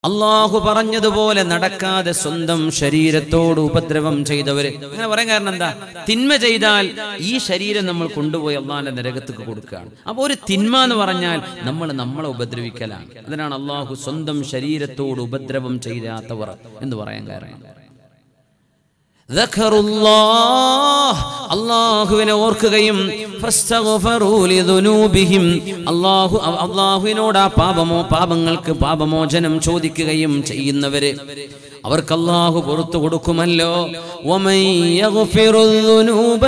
അള്ളാഹു പറഞ്ഞതുപോലെ നടക്കാതെ സ്വന്തം ശരീരത്തോട് ഉപദ്രവം ചെയ്തവര് അങ്ങനെ പറയാൻ കാരണം എന്താ തിന്മ ചെയ്താൽ ഈ ശരീരം നമ്മൾ കൊണ്ടുപോയി അള്ളാഹിന്റെ നരകത്തേക്ക് കൊടുക്കുകയാണ് അപ്പൊ ഒരു തിന്മ എന്ന് പറഞ്ഞാൽ നമ്മൾ നമ്മളെ ഉപദ്രവിക്കലാണ് അതിനാണ് അള്ളാഹു സ്വന്തം ശരീരത്തോട് ഉപദ്രവം ചെയ്യാത്തവർ എന്ന് പറയാൻ കാരണം ദഖറുല്ലാഹ് അള്ളാഹുവിനെ ഓർക്കുകയും ഫസ്തഗ്ഫറൂ ലിദുനൂബിഹിം അള്ളാഹു അള്ളാഹുവിനോട് ആ പാപമോ പാപങ്ങൾക്ക് പാപമോചനം ചോദിക്കുകയും ചെയ്യുന്നവര് അവർക്ക് അള്ളാഹു പുറത്തു കൊടുക്കുമല്ലോ വമൻ യഗ്ഫിറുദ്ദുനൂബ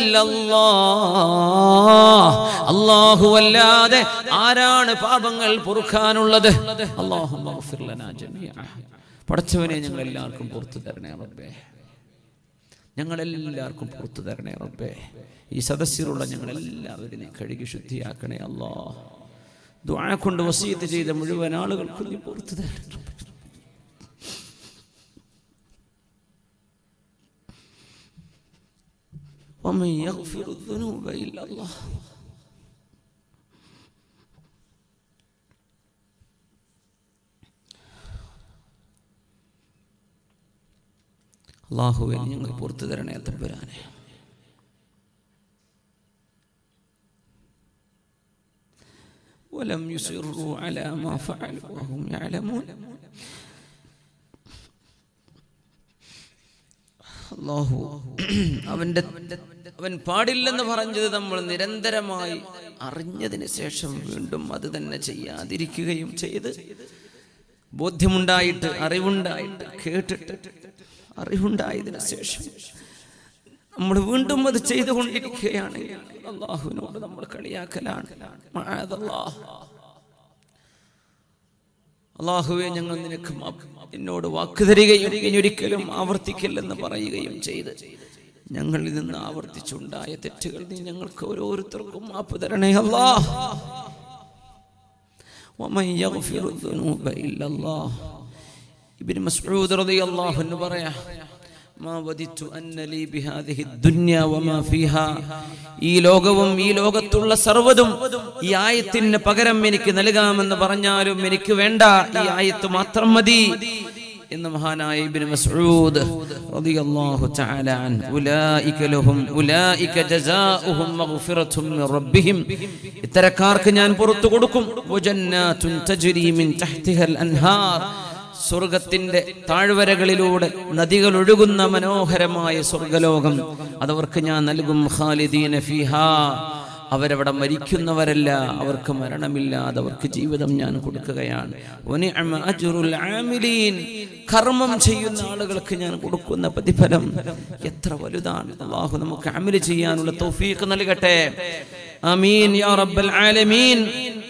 ഇല്ലല്ലാഹ് അള്ളാഹു അല്ലാതെ ആരാണ് പാപങ്ങൾ പൊറുക്കാനുള്ളത് അല്ലാഹു മഗ്ഫിർ ലനാ ജമീഅ പടച്ചവനെ ഞങ്ങൾ എല്ലാവർക്കും പുറത്തു തരണേ റബ്ബേ ഞങ്ങളെല്ലാവർക്കും പുറത്തു തരണേ റബ്ബേ ഈ സദസ്സിലുള്ള ഞങ്ങളെല്ലാവരും കഴുകി ശുദ്ധിയാക്കണേ അല്ലാ ദുആ കൊണ്ട് വസീത്ത് ചെയ്ത മുഴുവൻ ആളുകൾക്കും നീ പുറത്തു തരണേ റബ്ബേ. ومن يغفر الذنوب إلا الله അള്ളാഹുവെ നീ ഞങ്ങൾക്ക് പുറത്തു തരണേ തമ്പുരാനെ ولم يصروا على ما فعلوا وهم يعلمون അള്ളാഹു അവന്റെ അവൻ പാടില്ലെന്ന് പറഞ്ഞത് നമ്മൾ നിരന്തരമായി അറിഞ്ഞതിന് ശേഷം വീണ്ടും അത് തന്നെ ചെയ്യാതിരിക്കുകയും ചെയ്ത് ബോധ്യമുണ്ടായിട്ട് അറിവുണ്ടായിട്ട് കേട്ടിട്ട് അറിവുണ്ടായതിനു ശേഷം നമ്മൾ വീണ്ടും അത് ചെയ്തുകൊണ്ടിരിക്കുകയാണെങ്കിൽ അള്ളാഹുവിനോട് നമ്മൾ കളിയാക്കലാണ് മഅദല്ലാഹ്. അള്ളാഹുവെ ഞങ്ങൾ നിനക്ക് മാപ്പ് എന്നോട് വാക്ക് തരികയും ഇനി ഒരിക്കലും ആവർത്തിക്കില്ലെന്ന് പറയുകയും ചെയ്ത് ഞങ്ങളിൽ നിന്ന് ആവർത്തിച്ചുണ്ടായ തെറ്റുകൾ നീ ഞങ്ങൾക്ക് ഓരോരുത്തർക്കും മാപ്പ് തരണേ അല്ലാ ومن يغفر الذنوب إلا الله ابن مسعود رضي الله عنه പറയാ ما وددت أن لي بهذه الدنيا وما فيها ഈ ലോകവും ഈ ലോകത്തുള്ള സർവ്വതും ഈ ആയത്തിന് പകരം എനിക്ക് നൽകാമെന്ന് പറഞ്ഞാലും എനിക്ക് വേണ്ട ഈ ആയത്ത് മാത്രം മതി എന്ന് മഹാനായ ഇബ്നു മസ്ഊദ് റളിയല്ലാഹു തആല അൻ ഉലൈക ലഹും ഉലൈക ജസാഉഹും മഗ്ഫിറത്തും മിർ റബ്ബിഹിം ഇത്തരക്കാർക്ക് ഞാൻ പുറത്തു കൊടുക്കും വജന്നാത്തുൻ തജ്രി മിൻ തഹ്തിഹൽ അൻഹാർ സ്വർഗത്തിന്റെ താഴ്വരകളിലൂടെ നദികൾ ഒഴുകുന്ന മനോഹരമായ സ്വർഗലോകം അതവർക്ക് ഞാൻ നൽകും ഖാലിദീന ഫിഹാ അവരവിടെ മരിക്കുന്നവരല്ല അവർക്ക് മരണമില്ലാതെ അവർക്ക് ജീവിതം ഞാൻ കൊടുക്കുകയാണ് വനിഅമ അജ്റുൽ ആമിലീൻ. കർമ്മം ചെയ്യുന്ന ആളുകൾക്ക് ഞാൻ കൊടുക്കുന്ന പ്രതിഫലം എത്ര വലുതാണ് അള്ളാഹു നമുക്ക് അമല് ചെയ്യാനുള്ള തൗഫീഖ് നൽകട്ടെ ആമീൻ യാ റബ്ബൽ ആലമീൻ